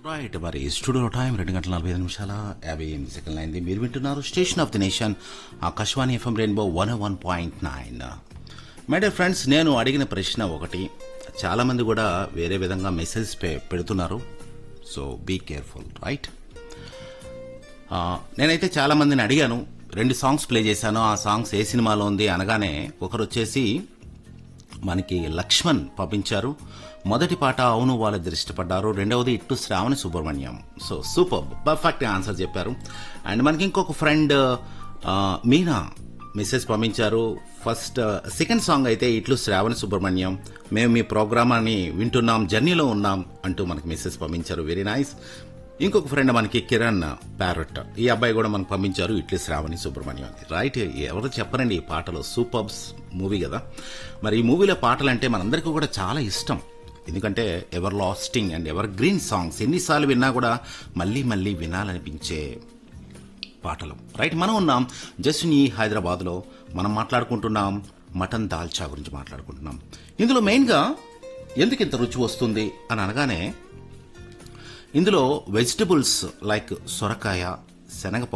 right మరి studio time రెండు గంటల నలభై ఐదు నిమిషాల యాభై ఎనిమిది సెకండ్లు అయింది మీరు వింటున్నారు station of the nation Akashvani FM rainbow one one point nine my dear friends నేను అడిగిన ప్రశ్న ఒకటి చాలామంది కూడా వేరే విధంగా మెసేజ్ పె- పెడుతున్నారు సో బీ కేర్ఫుల్ రైట్ ఆ, నేనైతే చాలా మందిని అడిగాను రెండు సాంగ్స్ ప్లే చేశాను ఆ సాంగ్స్ ఏ సినిమాలో ఉంది అనగానే ఒకరు వచ్చేసి మనకి లక్ష్మణ్ పంపించారు మొదటి పాట అవును వాళ్ళ దృష్టిపడ్డారు రెండవది ఇట్టు Shravani Subrahmanyam so super perfect answer చెప్పారు అండ్ మనకి ఇంకొక ఫ్రెండ్ మీనా మెసేజ్ పంపించారు ఫస్ట్ సెకండ్ సాంగ్ అయితే ఇట్లు శ్రావణి సుబ్రహ్మణ్యం మేము మీ ప్రోగ్రామ్ అని వింటున్నాం జర్నీలో ఉన్నాం అంటూ మనకి మెసేజ్ పంపించారు వెరీ నైస్ ఇంకొక ఫ్రెండ్ మనకి కిరణ్ ప్యారట్ ఈ అబ్బాయి కూడా మనకు పంపించారు ఇట్లీ శ్రావణి సుబ్రహ్మణ్యం అని రైట్ ఎవరు చెప్పరండి ఈ పాటలు సూపర్స్ మూవీ కదా మరి ఈ మూవీలో పాటలు అంటే మనందరికీ కూడా చాలా ఇష్టం ఎందుకంటే everlasting and evergreen songs ఎన్నిసార్లు విన్నా కూడా మళ్ళీ మళ్ళీ వినాలనిపించే పాటలు రైట్ మనం ఉన్నాం జస్ట్ ఈ హైదరాబాద్లో మనం మాట్లాడుకుంటున్నాం మటన్ దాల్చా గురించి మాట్లాడుకుంటున్నాం ఇందులో మెయిన్గా ఎందుకు ఇంత రుచి వస్తుంది అని అనగానే ఇందులో వెజిటబుల్స్ లైక్ సొరకాయ శనగపప్పు